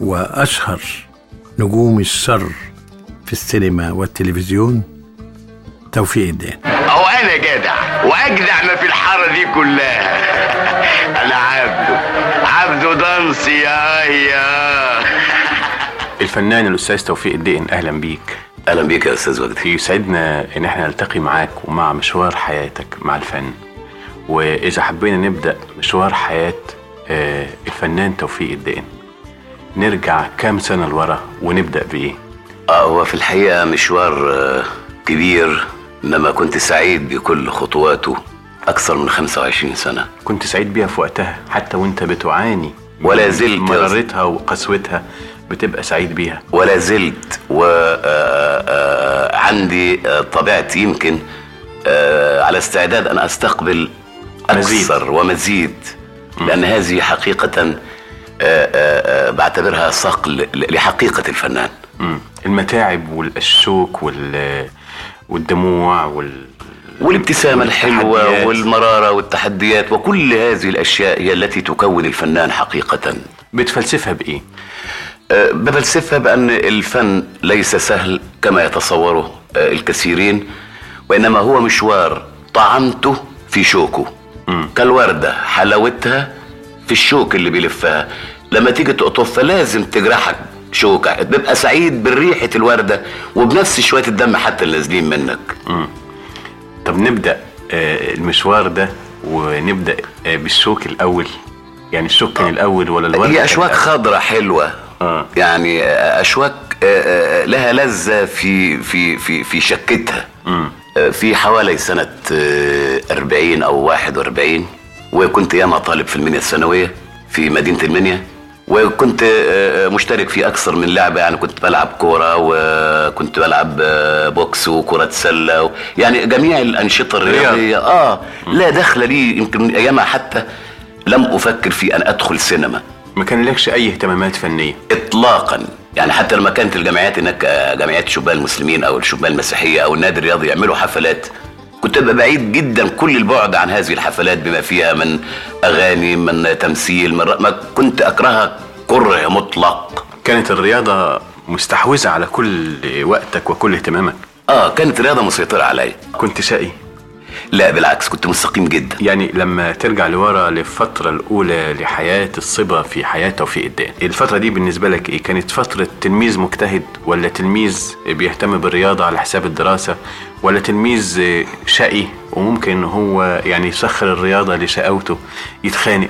وأشهر نجوم الشر في السينما والتلفزيون توفيق الدين اهو انا جدع واجدع ما في الحاره دي كلها انا عبده عبده دانس يا يا الفنان الاستاذ توفيق الدقن اهلا بيك اهلا بيك يا استاذ وجدي يسعدنا ان احنا نلتقي معاك ومع مشوار حياتك مع الفن واذا حبينا نبدا مشوار حياه آه، الفنان توفيق الدقن نرجع كام سنه لورا ونبدا بايه اه هو في الحقيقه مشوار آه، كبير انما كنت سعيد بكل خطواته اكثر من 25 سنه كنت سعيد بيها في وقتها حتى وانت بتعاني ولا من زلت يا مرارتها وقسوتها بتبقى سعيد بيها ولا زلت وعندي طبيعتي يمكن آه، على استعداد ان استقبل مزيد. اكثر ومزيد لان هذه حقيقه آه، آه، آه، بعتبرها صقل لحقيقه الفنان مم. المتاعب والشوك وال والدموع وال والابتسامة الحلوة والتحديات. والمرارة والتحديات وكل هذه الأشياء هي التي تكون الفنان حقيقة بتفلسفها بايه أه، بفلسفها بأن الفن ليس سهل كما يتصوره أه، الكثيرين وإنما هو مشوار طعمته في شوكه كالوردة حلاوتها في الشوك اللي بيلفها لما تيجي تقطفها لازم تجرحك شوكة بيبقى سعيد بريحة الوردة وبنفس شوية الدم حتى اللي نازلين منك طب نبدا آه، المشوار ده ونبدا آه، بالشوك الاول يعني الشوك كان الاول ولا الورد هي كان اشواك الأول؟ خضراء حلوه آه. يعني آه، اشواك آه، آه، لها لذه في في في في شكتها آه، في حوالي سنه آه، 40 او 41 وكنت ياما طالب في المنيا الثانويه في مدينه المنيا وكنت آه، مشترك في اكثر من لعبه يعني كنت بلعب كوره وكنت بلعب آه، بوكس وكره سله و- يعني جميع الانشطه الرياضيه اه لا دخل لي يمكن ايامها حتى لم افكر في ان ادخل سينما ما كان لكش اي اهتمامات فنيه اطلاقا يعني حتى لما كانت الجمعيات هناك آه، جمعيات الشبان المسلمين او الشبان المسيحيه او النادي الرياضي يعملوا حفلات كنت ابقى بعيد جدا كل البعد عن هذه الحفلات بما فيها من اغاني من تمثيل من ر- ما كنت اكرهها كره مطلق كانت الرياضه مستحوذه على كل وقتك وكل اهتمامك اه كانت رياضه مسيطره عليا كنت شقي لا بالعكس كنت مستقيم جدا يعني لما ترجع لورا للفترة الأولى لحياة الصبا في حياة توفيق الدقن الفترة دي بالنسبة لك إيه؟ كانت فترة تلميذ مجتهد ولا تلميذ بيهتم بالرياضة على حساب الدراسة ولا تلميذ شقي وممكن إن هو يعني يسخر الرياضة لشقاوته يتخانق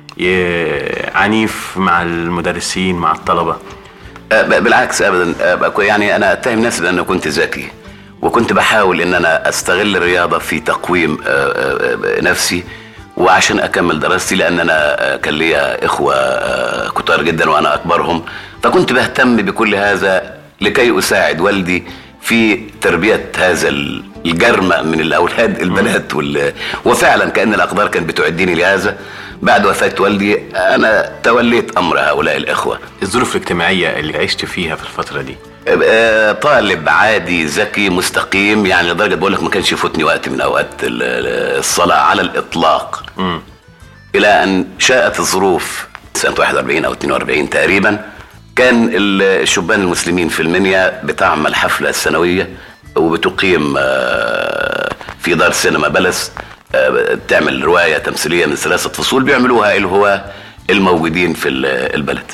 ي- عنيف مع المدرسين مع الطلبة آه، ب- بالعكس ابدا آه، بك- يعني انا اتهم نفسي بان كنت ذكي وكنت بحاول ان انا استغل الرياضه في تقويم آه، آه، آه، نفسي وعشان اكمل دراستي لان انا آه، كان ليا اخوه آه، كتار جدا وانا اكبرهم فكنت بهتم بكل هذا لكي اساعد والدي في تربيه هذا ال- الجرمة من الاولاد البنات وال... وفعلا كان الاقدار كانت بتعدني لهذا بعد وفاه والدي انا توليت امر هؤلاء الاخوه الظروف الاجتماعية اللي عشت فيها في الفترة دي آه، طالب عادي ذكي مستقيم يعني لدرجه بقول لك ما كانش يفوتني وقت من اوقات ال- ال- الصلاه على الاطلاق الى ان شاءت الظروف سنه 41 او 42 تقريبا كان ال- الشبان المسلمين في المنيا بتعمل حفله سنويه وبتقيم آه، في دار سينما بلس آه، بتعمل روايه تمثيليه من ثلاثه فصول بيعملوها الهواة الموجودين في ال- البلد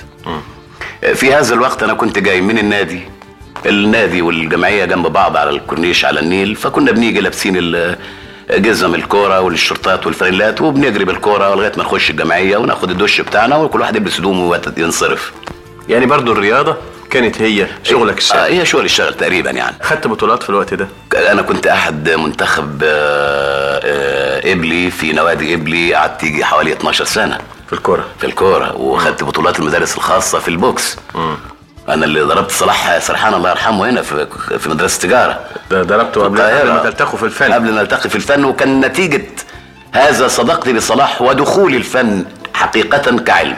في هذا الوقت انا كنت جاي من النادي النادي والجمعيه جنب بعض على الكورنيش على النيل فكنا بنيجي لابسين ال- جزم الكوره والشرطات والفانيلات وبنجري بالكوره لغايه ما نخش الجمعيه وناخد الدش بتاعنا وكل واحد يلبس هدومه وينصرف يعني برضو الرياضة كانت هي شغلك آه الشقي هي شغل الشغل تقريبا يعني خدت بطولات في الوقت ده انا كنت احد منتخب آه، آه، ابلي في نوادي ابلي قعدت يجي حوالي 12 سنه في الكرة في الكوره وخدت بطولات المدارس الخاصه في البوكس انا اللي ضربت صلاح سرحان الله يرحمه هنا في في مدرسه تجاره ده ضربته قبل القاهرة. قبل ما تلتقوا في الفن قبل ما نلتقي في الفن وكان نتيجه هذا صداقتي بصلاح ودخولي الفن حقيقه كعلم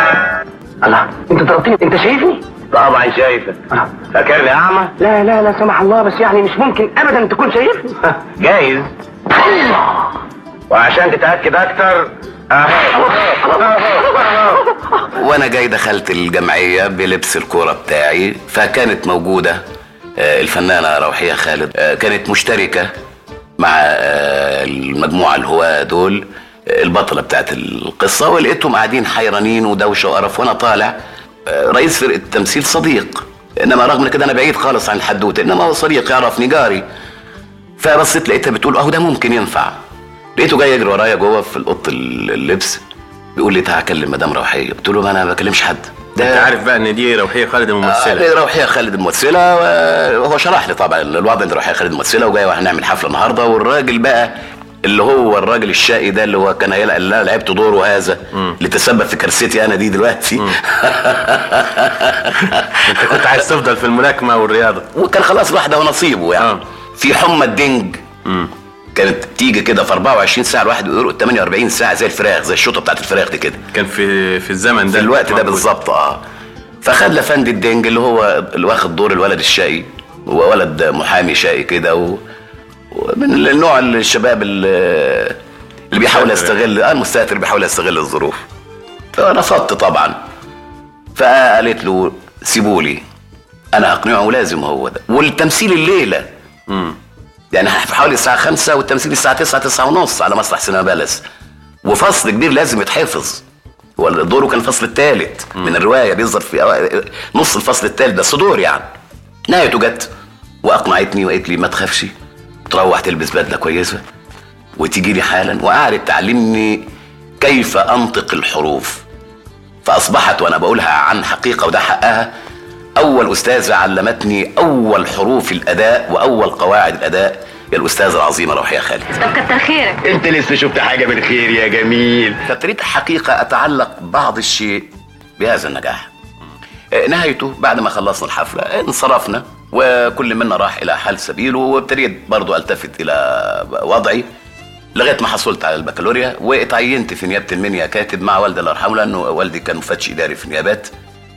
الله انت ضربتني انت شايفني طبعا شايفك فاكرني اعمى لا لا لا سمح الله بس يعني مش ممكن ابدا تكون شايفني جايز وعشان تتاكد اكتر اهو اهو اهو وانا جاي دخلت الجمعيه بلبس الكوره بتاعي فكانت موجوده آه، الفنانه روحيه خالد آه، كانت مشتركه مع آه، المجموعه الهواة دول آه، البطله بتاعت القصه ولقيتهم قاعدين حيرانين ودوشه وقرف وانا طالع آه، رئيس فرقه التمثيل صديق انما رغم من كده انا بعيد خالص عن الحدوته انما هو صديق يعرفني جاري فبصيت لقيتها بتقول اهو ده ممكن ينفع لقيته جاي يجري ورايا جوه في اوضه اللبس بيقول لي تعالى اكلم مدام روحيه قلت له ما انا ما بكلمش حد انت عارف بقى ان دي روحيه خالد الممثله آه، روحيه خالد الممثله وهو شرح لي طبعا الوضع ان روحيه خالد الممثله وجاي وهنعمل حفله النهارده والراجل بقى اللي هو الراجل الشقي ده اللي هو كان هيلعب لا لعبت دوره هذا اللي تسبب في كارثتي انا دي دلوقتي انت كنت عايز تفضل في الملاكمه والرياضه وكان خلاص الواحد هو نصيبه يعني آه. في حمى الدنج كانت تيجي كده في 24 ساعه الواحد يرقد 48 ساعه زي الفراخ زي الشوطه بتاعت الفراخ دي كده كان في في الزمن ده في الوقت ده موجود. بالظبط اه فخد لفند الدنج اللي هو اللي واخد دور الولد الشقي هو ولد محامي شقي كده و... ومن النوع الشباب اللي, اللي بيحاول مستهتر يستغل اه المستهتر بيحاول يستغل الظروف فرفضت طبعا فقالت له سيبولي انا هقنعه ولازم هو ده والتمثيل الليله يعني في حوالي الساعة خمسة والتمثيل الساعة تسعة تسعة ونص على مسرح سينما بلس وفصل كبير لازم يتحفظ هو دوره كان الفصل الثالث من الرواية بيظهر في أوائل- نص الفصل الثالث بس دور يعني نهايته جت وأقنعتني وقالت لي ما تخافش تروح تلبس بدلة كويسة وتيجي لي حالا وقعدت تعلمني كيف أنطق الحروف فأصبحت وأنا بقولها عن حقيقة وده حقها أول أستاذة علمتني أول حروف الأداء وأول قواعد الأداء هي الأستاذة العظيمة روحية خالد طب كتر خيرك انت لسه شفت حاجه من خير يا جميل فابتديت حقيقة أتعلق بعض الشيء بهذا النجاح آه، نهايته بعد ما خلصنا الحفلة آه، انصرفنا وكل منا راح إلى حال سبيله وابتديت برضو ألتفت إلى وضعي لغاية ما حصلت على البكالوريا واتعينت في نيابة المنيا كاتب مع والدي الله يرحمه لأنه والدي كان مفتش إداري في النيابات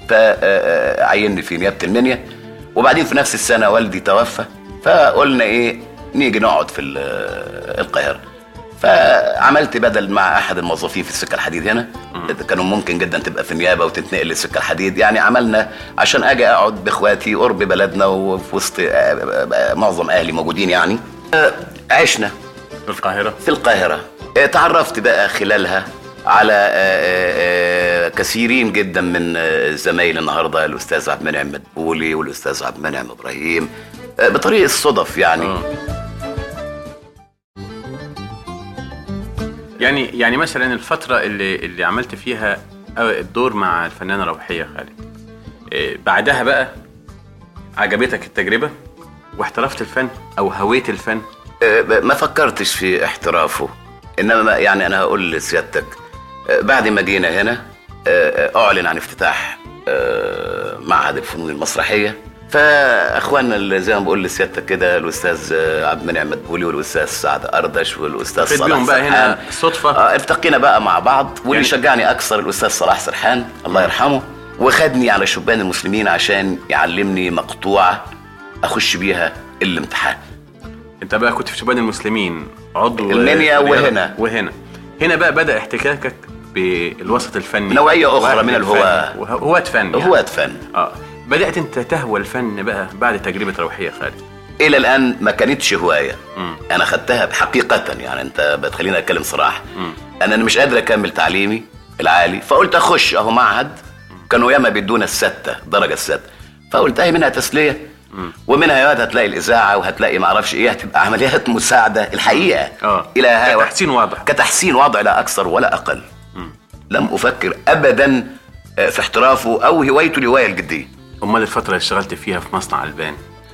فعيني في نيابة المنيا وبعدين في نفس السنة والدي توفى فقلنا إيه نيجي نقعد في ال- القاهرة فعملت بدل مع احد الموظفين في السكه الحديد هنا كانوا ممكن جدا تبقى في النيابه وتتنقل للسكه الحديد يعني عملنا عشان اجي اقعد باخواتي قرب بلدنا وفي وسط آه، آه، معظم اهلي موجودين يعني آه، عشنا في القاهره في القاهرة آه، تعرفت بقى خلالها على آه، آه، آه، كثيرين جدا من آه، زمايلي النهارده الاستاذ عبد المنعم مدبولي والاستاذ عبد المنعم ابراهيم آه، بطريق الصدف يعني يعني يعني مثلا الفتره اللي اللي عملت فيها الدور مع الفنانه روحيه خالد إيه، بعدها بقى عجبتك التجربه واحترفت الفن او هويت الفن آه، ما فكرتش في احترافه انما يعني انا هقول لسيادتك آه، بعد ما جينا هنا آه، آه، اعلن عن افتتاح آه، معهد الفنون المسرحيه فاخواننا اللي زي ما بقول لسيادتك كده الاستاذ آه، عبد المنعم مدبولي والاستاذ سعد اردش والاستاذ خد صلاح بيهم بقى هنا سرحان. صدفة. آه، التقينا بقى مع بعض واللي يعني- شجعني اكثر الاستاذ صلاح سرحان الله يرحمه وخدني على شبان المسلمين عشان يعلمني مقطوعه اخش بيها الامتحان انت بقى كنت في شبان المسلمين عضو المنيا رياضة. وهنا. وهنا هنا بقى بدا احتكاكك بالوسط الفني نوعية أخرى وهو من الفن. الهواة. وه- هواة فن يعني. هواة فن اه بدات انت تهوى الفن بقى بعد تجربه روحيه خالد الى الان ما كانتش هوايه انا خدتها حقيقه يعني انت بتخليني اتكلم صراحه انا أنا مش قادر اكمل تعليمي العالي فقلت اخش اهو معهد كانوا ياما بيدونا السته درجه السته فقلت اهي منها تسليه ومنها يا واد هتلاقي الاذاعه وهتلاقي ما اعرفش ايه هتبقى عمليات مساعده الحقيقه آه. الى هاي كتحسين وضع. كتحسين وضع لا اكثر ولا اقل لم افكر ابدا آه، في احترافه او هوايته الهوايه الجديه امال الفتره اللي اشتغلت فيها في مصنع البان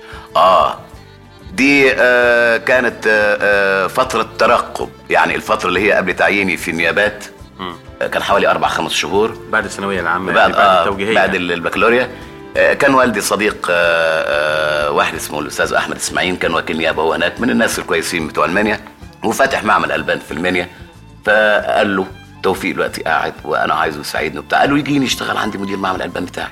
اه دي آه كانت آه آه فترة ترقب يعني الفترة اللي هي قبل تعييني في النيابات آه كان حوالي أربع خمس شهور بعد الثانويه العامه بعد يعني بعد آه التوجيهيه بعد ال- البكالوريا آه كان والدي صديق آه آه واحد اسمه الأستاذ أحمد إسماعيل كان وكيل نيابة هو هناك من الناس الكويسين بتوع المنيا وفاتح معمل ألبان في المنيا فقال له توفيق دلوقتي قاعد وأنا عايزه يساعدني وبتاع قال له يجيني يشتغل عندي مدير معمل ألبان بتاعي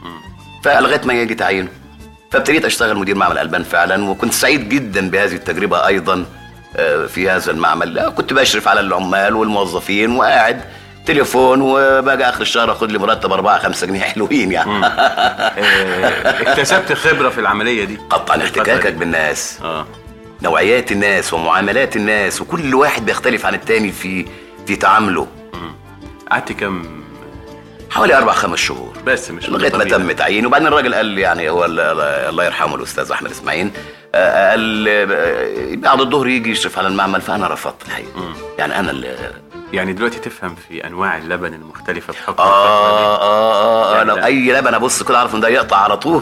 فلغايه ما يجي تعيينه فابتديت اشتغل مدير معمل البان فعلا وكنت سعيد جدا بهذه التجربه ايضا آه، في هذا المعمل لا، كنت بشرف على العمال والموظفين وقاعد تليفون وباجي اخر الشهر اخد لي مرتب 4 5 جنيه حلوين يعني آه، اكتسبت خبره في العمليه دي قطعا الفترة احتكاكك دي. بالناس اه نوعيات الناس ومعاملات الناس وكل واحد بيختلف عن التاني في في تعامله قعدت كام حوالي اربع خمس شهور بس مش لغايه ما طويل. تم تعيينه وبعدين الراجل قال لي يعني هو ال- ال- الله يرحمه الاستاذ احمد اسماعيل آه، قال آه، بعد الظهر يجي يشرف على المعمل فانا رفضت الحقيقه يعني انا اللي يعني دلوقتي تفهم في انواع اللبن المختلفه بحكم اه الفترة دي. اه اه لا، انا لا. اي لبن ابص كده اعرف ان ده يقطع على طول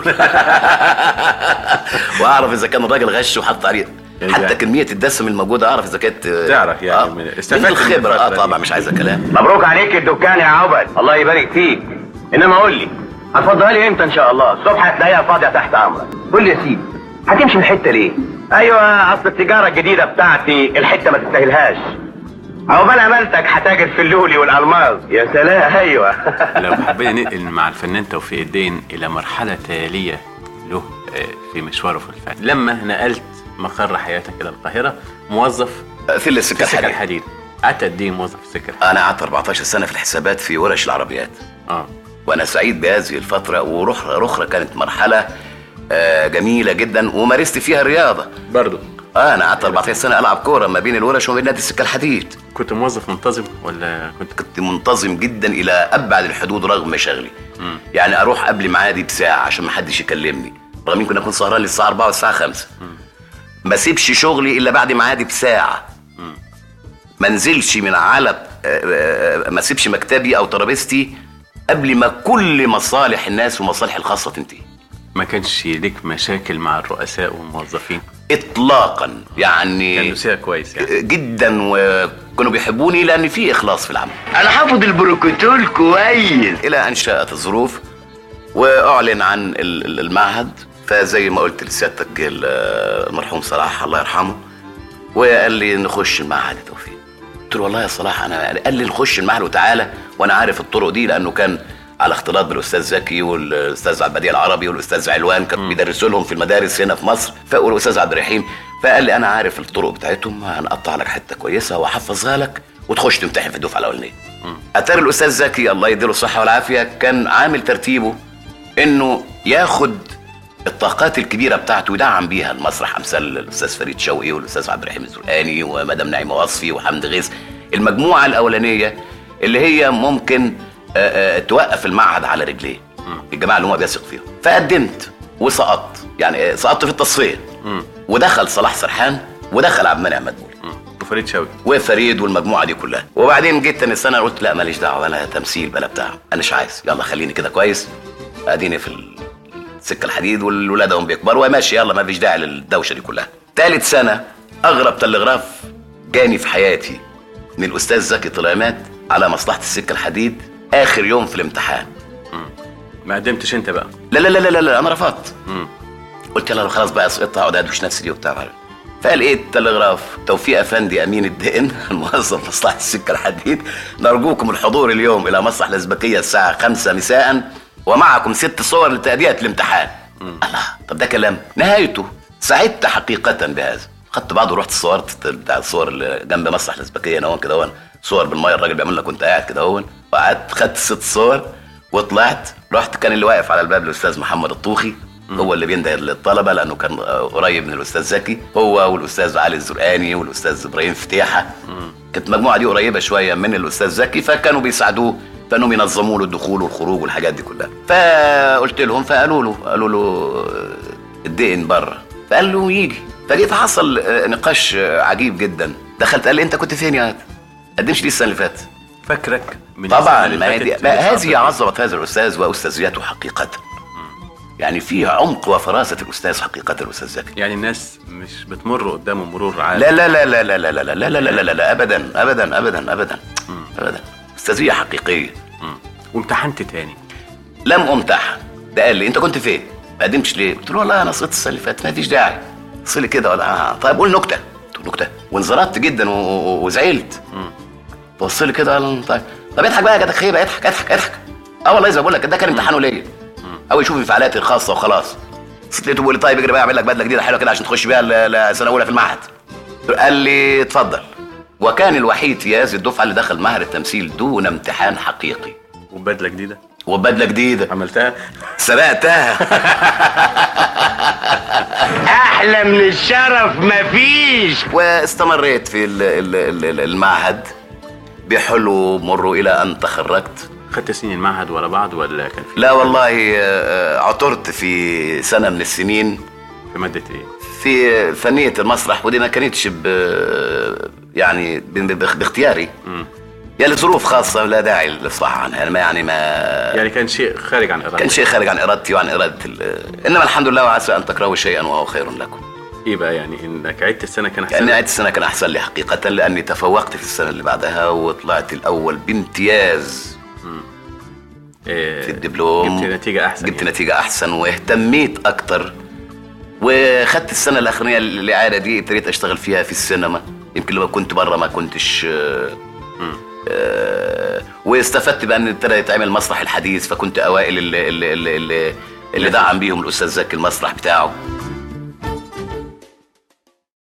واعرف اذا كان الراجل غش وحط عليه يعني- حتى كميه الدسم الموجوده اعرف اذا كانت تعرف يعني آه من- من استفدت من الخبره اه الفترة دي. طبعا مش عايزه كلام مبروك عليك الدكان يا عبد الله يبارك فيك انما قول لي هتفضلها لي امتى ان شاء الله الصبح هتلاقيها فاضيه تحت امرك قول لي يا سيدي هتمشي من الحته ليه ايوه اصل التجاره الجديده بتاعتي الحته ما تستاهلهاش عقبال امالتك هتاجر في اللولي والالماس يا سلام ايوه لو حبينا ننقل مع الفنان توفيق الدين الى مرحله تاليه له آه، في مشواره في الفن لما نقلت مقر حياتك الى القاهره موظف في السكه في سكه الحديد الحديد قعدت قد ايه موظف في السكه الحديد؟ انا قعدت 14 سنه في الحسابات في ورش العربيات اه وانا سعيد بهذه الفتره ورخرة رخرة كانت مرحله آه، جميله جدا ومارست فيها الرياضه برضه اه انا قعدت 14 سنه العب كوره ما بين الورش وما بين نادي السكه الحديد كنت موظف منتظم ولا كنت كنت منتظم جدا الى ابعد الحدود رغم مشاغلي يعني اروح قبل ميعادي بساعه عشان ما حدش يكلمني رغم ان كنا اكون سهران للساعه 4 والساعه 5 ما اسيبش شغلي الا بعد ميعادي بساعه ما انزلش من على آه، آه، ما اسيبش مكتبي او ترابيزتي قبل ما كل مصالح الناس ومصالح الخاصه تنتهي ما كانش ليك مشاكل مع الرؤساء والموظفين اطلاقا كان يعني نسيها كويس يعني جدا وكانوا بيحبوني لان في اخلاص في العمل انا حافظ البروكوتول كويس الى ان شاءت الظروف واعلن عن ال- ال- المعهد فزي ما قلت لسيادتك ال- المرحوم صلاح الله يرحمه وقال لي نخش المعهد يا توفيق قلت له والله يا صلاح انا قال لي نخش المعهد وتعالى وانا عارف الطرق دي لانه كان على اختلاط بالاستاذ زكي والاستاذ عبد البديع العربي والاستاذ علوان كانوا بيدرسوا لهم في المدارس هنا في مصر ف- والاستاذ عبد الرحيم فقال لي انا عارف الطرق بتاعتهم هنقطع لك حته كويسه واحفظها لك وتخش تمتحن في الدفعه الاولانيه اتاري الاستاذ زكي الله يديله الصحه والعافيه كان عامل ترتيبه انه ياخد الطاقات الكبيره بتاعته يدعم بيها المسرح امثال الاستاذ فريد شوقي والاستاذ عبد الرحيم الزرقاني ومدام نعيمه وصفي وحمد غيث المجموعه الاولانيه اللي هي ممكن آه، آه، توقف المعهد على رجليه الجماعه اللي هم بيثق فيهم فقدمت وسقطت يعني آه، سقطت في التصفيه ودخل صلاح سرحان ودخل عبد المنعم مدبولي مم. وفريد شوقي وفريد والمجموعه دي كلها وبعدين جيت تاني سنه قلت لا ماليش دعوه انا تمثيل بلا بتاع انا مش عايز يلا خليني كده كويس اديني في السكه الحديد والولاد هم بيكبروا وماشي يلا ما فيش داعي للدوشه دي كلها ثالث سنه اغرب تلغراف جاني في حياتي من الاستاذ زكي طليمات على مصلحه السكه الحديد اخر يوم في الامتحان ما قدمتش انت بقى لا لا لا لا, لا انا رفضت مم. قلت له خلاص بقى سقطت هقعد ادوش نفسي دي وبتاع فقال ايه التلغراف توفيق افندي امين الدقن الموظف مصلحه السكه الحديد نرجوكم الحضور اليوم الى مسرح الازبكيه الساعه 5 مساء ومعكم ست صور لتاديه الامتحان الله طب ده كلام نهايته سعدت حقيقه بهذا خدت بعض ورحت صورت بتاع الصور اللي جنب مسرح الازبكيه هنا هون كده هون صور بالميه الراجل بيعمل لك كنت قاعد كده هون وقعدت خدت ست صور وطلعت رحت كان اللي واقف على الباب الاستاذ محمد الطوخي هو اللي بينده للطلبه لانه كان آه، قريب من الاستاذ زكي هو والاستاذ علي الزرقاني والاستاذ ابراهيم فتيحه كانت المجموعه دي قريبه شويه من الاستاذ زكي فكانوا بيساعدوه فانهم ينظموا له الدخول والخروج والحاجات دي كلها فقلت لهم فقالوا له قالوا له آه، الدقن بره فقال له يجي فجيت حصل آه، نقاش آه، عجيب جدا دخلت قال لي انت كنت فين يا واد؟ قدمش ليه السنه اللي فاتت فاكرك من طبعا السنة اللي ما هي فاتت دي اللي ما حصلت هذه دي. عظمه هذا الاستاذ واستاذيته حقيقه يعني فيه عمق وفراسه الاستاذ حقيقه الاستاذ زكي يعني الناس مش بتمر قدامه مرور عادي لا لا لا لا لا لا لا لا لا لا لا لا لا ابدا ابدا ابدا ابدا ابدا استاذيه حقيقيه مم. وامتحنت تاني لم امتحن ده قال لي انت كنت فين؟ ما قدمتش ليه؟ قلت له والله انا سقطت السنه اللي فاتت ما فيش داعي صلي كده ولا آه. طيب قول نكته قلت له نكته وانزرطت جدا و- و- وزعلت بص لي كده قال طيب طب اضحك بقى يا جدع خيبه اضحك اضحك اضحك اه والله زي ما بقول لك ده كان امتحانه ليا او يشوف انفعالاتي الخاصه وخلاص بس لقيته بيقول لي طيب اجري بقى اعمل لك بدله جديده حلوه كده عشان تخش بيها ل- لسنه اولى في المعهد قال لي اتفضل وكان الوحيد في هذه الدفعه اللي دخل معهد التمثيل دون امتحان حقيقي وبدله جديده وبدله جديده عملتها سرقتها احلى من الشرف مفيش واستمريت في ال- ال- ال- المعهد بحلو مر الى ان تخرجت خدت سنين المعهد ورا بعض ولا كان في لا والله آه، عثرت في سنه من السنين في ماده ايه في فنيه المسرح ودي ما كانتش ب يعني ب- ب- باختياري يعني لظروف خاصه لا داعي للصح عنها يعني ما يعني ما يعني كان شيء خارج عن ارادتك كان شيء خارج عن ارادتي وعن اراده ال- انما الحمد لله وعسى ان تكرهوا شيئا وهو خير لكم ايه بقى يعني انك عدت السنه كان احسن يعني عدت السنه كان احسن لي حقيقه لاني تفوقت في السنه اللي بعدها وطلعت الاول بامتياز إيه في الدبلوم جبت نتيجه احسن جبت يعني. نتيجه احسن واهتميت اكتر وخدت السنه الاخرانيه الاعاده دي ابتديت اشتغل فيها في السينما يمكن لما كنت بره ما كنتش آه، آه، واستفدت بقى ان ابتدى يتعمل مسرح الحديث فكنت اوائل اللي اللي اللي, اللي, اللي دعم بيهم الاستاذ زكي المسرح بتاعه